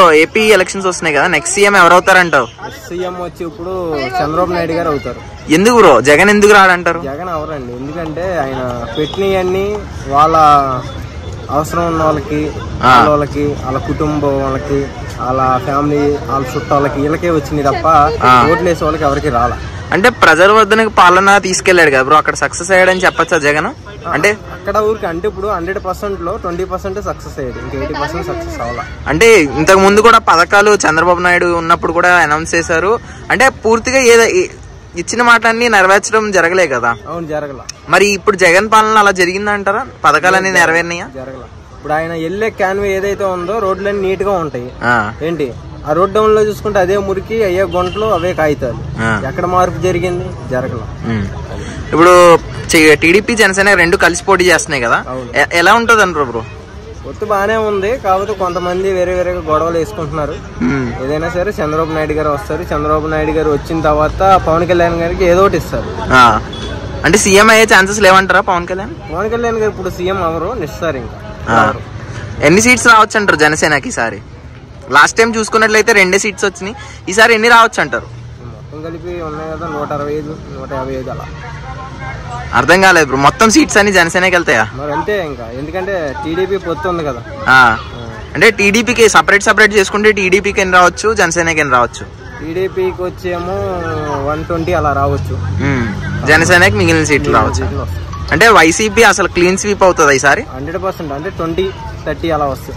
AP elections వస్తున్నాయి కదా next CM ఎవరు అవుతారంటావు సీఎం వచ్చి ఇప్పుడు చంద్రబాబు నాయుడు గారు అవుతారు ఎందుకు బ్రో జగన్ ఎందుకు రాడంటారు జగన్ అవరండి ఎందుకంటే ఆయన పెట్టినవన్నీ వాళ్ళ అవసరం ఉన్న వాళ్ళకి వాళ్ళ వాళ్ళకి వాళ్ళ కుటుంబం వాళ్ళకి వాళ్ళ ఫ్యామిలీ వాళ్ళ చుట్టాలకి వీళ్ళకే వచ్చింది తప్ప ఓట్లు వేసే వాళ్ళకి ఎవరికి రాలా అంటే ప్రజల వద్దకు పాలన తీసుకెళ్లాడు కదా బ్రో అక్కడ సక్సెస్ అయ్యాడని చెప్పచ్చా జగన్ అంటే అక్కడ ఊరికి అంటే ఇప్పుడు హండ్రెడ్ పర్సెంట్ లో ట్వంటీ పర్సెంట్ సక్సెస్ అయ్యేది ఇంకా ఎయిటీ పర్సెంట్ సక్సెస్ అవ్వాలా అంటే ఇంతకు ముందు కూడా పథకాలు చంద్రబాబు నాయుడు ఉన్నప్పుడు కూడా అనౌన్స్ చేశారు అంటే పూర్తిగా ఏదో ఈ- ఇచ్చిన మాటలన్నీ నెరవేర్చడం జరగలే కదా అవును జరగల మరి ఇప్పుడు జగన్ పాలన అలా జరిగిందంటారా పథకాలన్నీ నెరవేరినాయా జరగల ఇప్పుడు ఆయన వెళ్ళే క్యాన్వే ఏదైతే ఉందో రోడ్లన్నీ నీట్ గా ఉంటాయి ఆ, ఏంటి ఆ రోడ్ డౌన్ లో చూసుకుంటే అదే మురికి అయ్యే గుంటలు అవే కాగితాలు ఆ. ఎక్కడ మార్పు జరిగింది జరగల ఉమ్. ఇప్పుడు టీడీపీ జనసేన రెండు కలిసి పోటీ చేస్తున్నాయి కదా అవును. ఎ- ఎలా ఉంటుంది అంటారు బ్రో ఒత్తు బాగానే ఉంది కాకపోతే కొంతమంది వేరే వేరేగా గొడవలు వేసుకుంటున్నారు ఉమ్. ఏదైనా సరే చంద్రబాబు నాయుడు గారు వస్తారు చంద్రబాబు నాయుడు గారు వచ్చిన తర్వాత పవన్ కళ్యాణ్ గారికి ఏదో ఒకటి ఇస్తారు ఆ. అంటే సీఎం అయ్యే ఛాన్సెస్ లేవంటారా పవన్ కళ్యాణ్ పవన్ కళ్యాణ్ గారు ఇప్పుడు సీఎం అవరు నిస్తారు ఇంకా ఆ. ఎన్ని సీట్స్ రావచ్చు అంటారు జనసేనకి ఈసారి లాస్ట్ టైం చూసుకున్నట్లయితే రెండే సీట్స్ వచ్చినాయి ఈసారి ఎన్ని రావచ్చు అంటారు మొత్తం కలిపి ఉన్నాయి కదా నూట అరవై ఐదు నూట యాభై ఐదు అలా అర్థం కాలేదు బ్రో మొత్తం సీట్స్ అన్ని జనసేనకి వెళ్తాయా మరి అంతే ఇంకా ఎందుకంటే టీడీపీ పొత్తు ఉంది కదా ఆ. అంటే టీడీపీకి సపరేట్ సపరేట్ చేసుకుంటే టీడీపీకి ఎన్ని రావచ్చు జనసేనకి ఎన్ని రావచ్చు టీడీపీకి వచ్చేమో వన్ ట్వంటీ అలా రావచ్చు ఉమ్. జనసేనకి మిగిలిన సీట్లు రావచ్చు అంటే వైసీపీ అసలు క్లీన్ స్వీప్ అవుతుంది ఈసారి హండ్రెడ్ పర్సెంట్ అంటే ట్వంటీ థర్టీ అలా వస్తాయి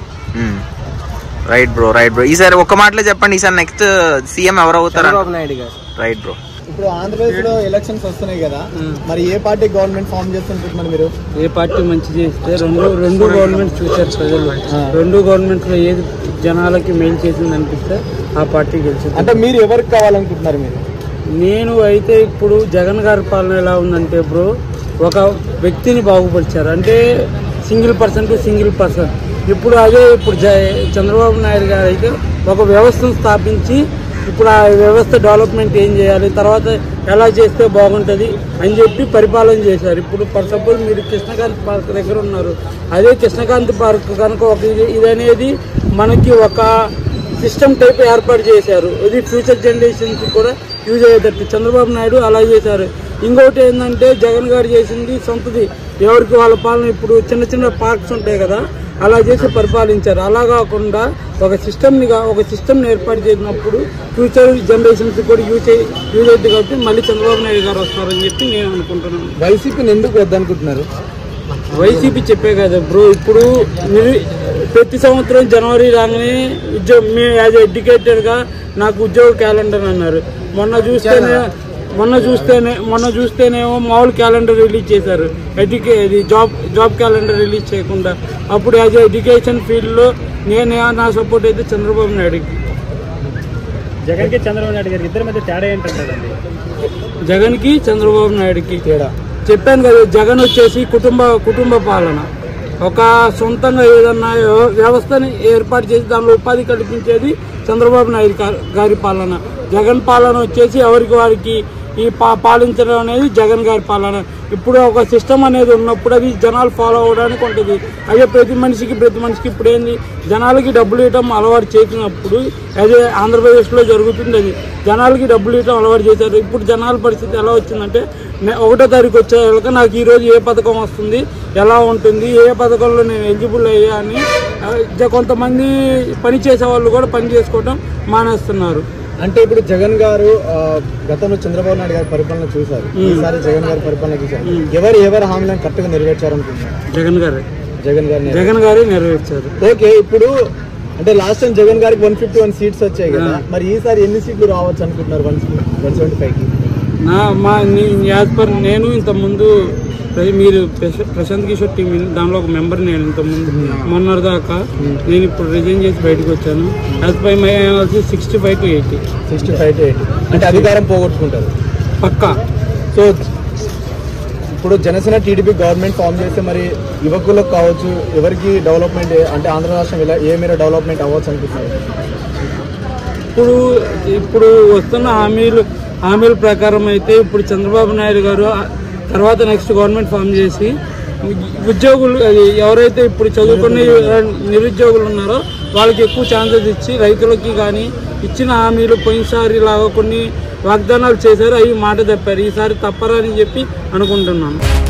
రైట్ బ్రో రైట్ బ్రో ఈసారి ఒక్క మాటలో చెప్పండి ఈసారి నెక్స్ట్ సీఎం ఎవరు అవుతారు చంద్రబాబు నాయుడు గారు రైట్ బ్రో ఇప్పుడు ఆంధ్రప్రదేశ్ లో ఎలక్షన్స్ వస్తున్నాయి కదా మరి ఏ పార్టీ గవర్నమెంట్ ఫామ్ చేస్తుంటున్నారు మీరు ఏ పార్టీ మంచి చేస్తే రెండు రెండు గవర్నమెంట్ చూశారు ప్రజలు రెండు గవర్నమెంట్ లో ఏది జనాలకి మేలు చేసింది అనిపిస్తే ఆ పార్టీ గెలిచింది అంటే మీరు ఎవరికి కావాలనుకుంటున్నారు మీరు నేను అయితే ఇప్పుడు జగన్ గారి పాలన ఎలా ఉందంటే బ్రో ఒక వ్యక్తిని బాగుపరిచారు అంటే single person to single person ఇప్పుడు అదే ఇప్పుడు జ చంద్రబాబు నాయుడు గారు అయితే ఒక వ్యవస్థను స్థాపించి ఇప్పుడు ఆ వ్యవస్థ డెవలప్మెంట్ ఏం చేయాలి తర్వాత ఎలా చేస్తే బాగుంటుంది అని చెప్పి పరిపాలన చేశారు ఇప్పుడు ఫర్ సపోజ్ మీరు కృష్ణకాంత్ పార్క్ దగ్గర ఉన్నారు అదే కృష్ణకాంత్ పార్క్ కనుక ఒక ఇది ఇది అనేది మనకి ఒక సిస్టమ్ టైప్ ఏర్పాటు చేశారు ఇది ఫ్యూచర్ జనరేషన్స్ కూడా యూజ్ అయ్యేటట్టు చంద్రబాబు నాయుడు అలా చేశారు ఇంకోటి ఏంటంటే జగన్ గారు చేసింది సొంతది ఎవరికి వాళ్ళ పాలన ఇప్పుడు చిన్న చిన్న పార్క్స్ ఉంటాయి కదా అలా చేసి పరిపాలించారు అలా కాకుండా ఒక సిస్టమ్ని ఒక సిస్టమ్ని ఏర్పాటు చేసినప్పుడు ఫ్యూచర్ జనరేషన్స్ కూడా యూజ్ అయ్యి యూజ్ అవుతుంది కాబట్టి మళ్ళీ చంద్రబాబు నాయుడు గారు వస్తారని చెప్పి నేను అనుకుంటున్నాను వైసీపీని ఎందుకు వద్దనుకుంటున్నారు వైసీపీ చెప్పే కదా బ్రో ఇప్పుడు మీరు ప్రతి సంవత్సరం జనవరి రాగానే ఉద్యోగం మేము యాజ్ ఎడ్యుకేటెడ్ గా నాకు ఉద్యోగ క్యాలెండర్ అన్నారు మొన్న చూస్తేనే మొన్న చూస్తేనే మొన్న చూస్తేనేమో మామూలు క్యాలెండర్ రిలీజ్ చేశారు ఎడ్యుకే ఇది జాబ్ జాబ్ క్యాలెండర్ రిలీజ్ చేయకుండా అప్పుడు యాజ్ ఎడ్యుకేషన్ ఫీల్డ్లో నేను నా సపోర్ట్ అయితే చంద్రబాబు నాయుడుకి జగన్కి చంద్రబాబు నాయుడు గారికి ఇద్దరి మధ్య తేడా ఏంటంటారండి జగన్కి చంద్రబాబు నాయుడుకి తేడా చెప్పాను కదా జగన్ వచ్చేసి కుటుంబ కుటుంబ పాలన ఒక సొంతంగా ఏదన్నా వ్యవ- వ్యవస్థని ఏర్పాటు చేసి దానిలో ఉపాధి కల్పించేది చంద్రబాబు నాయుడు గా- గారి పాలన జగన్ పాలన వచ్చేసి ఎవరికి వారికి ఈ పా పాలించడం అనేది జగన్ గారి పాలన ఇప్పుడు ఒక సిస్టమ్ అనేది ఉన్నప్పుడు అది జనాలు ఫాలో అవడానికి ఉంటుంది అదే ప్రతి మనిషికి ప్రతి మనిషికి ఇప్పుడు ఏంది జనాలకి డబ్బులు ఇవ్వడం అలవాటు చేసినప్పుడు అదే ఆంధ్రప్రదేశ్లో జరుగుతుంది అది జనాలకి డబ్బులు ఇవ్వడం అలవాటు చేశారు ఇప్పుడు జనాల పరిస్థితి ఎలా వచ్చిందంటే నే- ఒకటో తారీఖు వచ్చేవాళ్ళకి నాకు ఈరోజు ఏ పథకం వస్తుంది ఎలా ఉంటుంది ఏ పథకంలో నేను ఎలిజిబుల్ అయ్యా అని ఆ, జ- కొంతమంది పని చేసే వాళ్ళు కూడా పని చేసుకోవడం మానేస్తున్నారు అంటే ఇప్పుడు జగన్ గారు ఆ, గతంలో చంద్రబాబు నాయుడు గారి పరిపాలన చూశారు ఈసారి జగన్ గారి పరిపాలన చూశారు ఎవరు ఎవరు హామీలను కరెక్ట్గా నెరవేర్చారు అనుకుంటున్నారు జగన్ గారు జగన్ గారిని జగన్ గారే నెరవేర్చారు ఓకే ఇప్పుడు అంటే లాస్ట్ టైం జగన్ గారికి వన్ ఫిఫ్టీ వన్ సీట్స్ వచ్చాయి కదా మరి ఈసారి ఎన్ని సీట్లు రావచ్చు అనుకుంటున్నారు వన్ వన్ సెవెంటీ ఫైవ్ కి నా మా యాజ్ పర్ నేను ఇంత ముందు మీరు ప్రశ- ప్రశాంత్ కిషోర్ టీం దానిలో ఒక మెంబర్ నేను ఇంత ముందు మొన్నటి దాకా నేను ఇప్పుడు రిజైన్ చేసి బయటకు వచ్చాను as per my sixty five to eighty sixty five to eighty అంటే అధికారం పోగొట్టుకుంటారు పక్కా సో ఇప్పుడు జనసేన టీడీపీ గవర్నమెంట్ ఫామ్ చేస్తే మరి యువకులకు కావచ్చు ఎవరికి డెవలప్మెంట్ అంటే ఆంధ్ర రాష్ట్రం ఇలా ఏ మేర డెవలప్మెంట్ అవ్వచ్చు అనుకుంటున్నారు ఇప్పుడు ఇప్పుడు వస్తున్న హామీలు హామీల ప్రకారం అయితే ఇప్పుడు చంద్రబాబు నాయుడు గారు ఆ తర్వాత నెక్స్ట్ గవర్నమెంట్ ఫామ్ చేసి ఉద్యోగులు అది ఎవరైతే ఇప్పుడు చదువుకున్న నిరుద్యోగులు ఉన్నారో వాళ్ళకి ఎక్కువ ఛాన్సెస్ ఇచ్చి రైతులకి కానీ ఇచ్చిన హామీలు పోయినసారి లాగా కొన్ని వాగ్దానాలు చేశారు అవి మాట తప్పారు ఈసారి తప్పరని చెప్పి అనుకుంటున్నాను